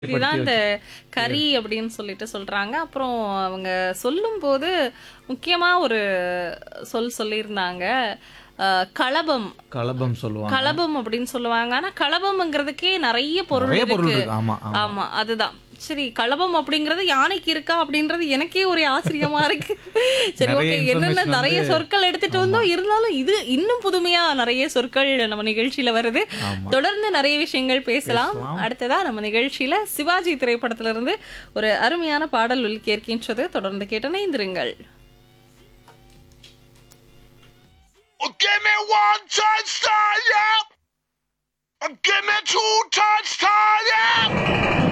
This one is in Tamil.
தான் இந்த கறி அப்படின்னு சொல்லிட்டு சொல்றாங்க அப்புறம் அவங்க சொல்லும்போது முக்கியமா ஒரு சொல் சொல்லியிருந்தாங்க அஹ், களபம் கலபம் சொல்லுவாங்க களபம் அப்படின்னு சொல்லுவாங்க ஆனா களபம்ங்கிறதுக்கே நிறைய பொருள் நிறைய பொருள் இருக்கு இருக்கு ஆமா ஆமா ஆமா அதுதான் சரி களபம் அப்படிங்கறது யானைக்கு இருக்கா அப்படின்றது எனக்கே ஒரே ஆச்சரியமா இருக்கு சரி நிறைய ஓகே என்னென்ன information நிறைய வந்து- சொற்கள் எடுத்துட்டு வந்தோம் இருந்தாலும் இது இன்னும் புதுமையா நிறைய சொற்கள் நம்ம நிகழ்ச்சியில வருது ஆமா. தொடர்ந்து நிறைய விஷயங்கள் பேசலாம் அடுத்ததா நம்ம நிகழ்ச்சியில சிவாஜி திரைப்படத்துல இருந்து ஒரு அருமையான பாடல் ஒலிக்கேற்கின்றது தொடர்ந்து கேட்டு இணைந்திருங்கள் Well, give me one touchdown, yeah. Give me two touchdowns, yeah.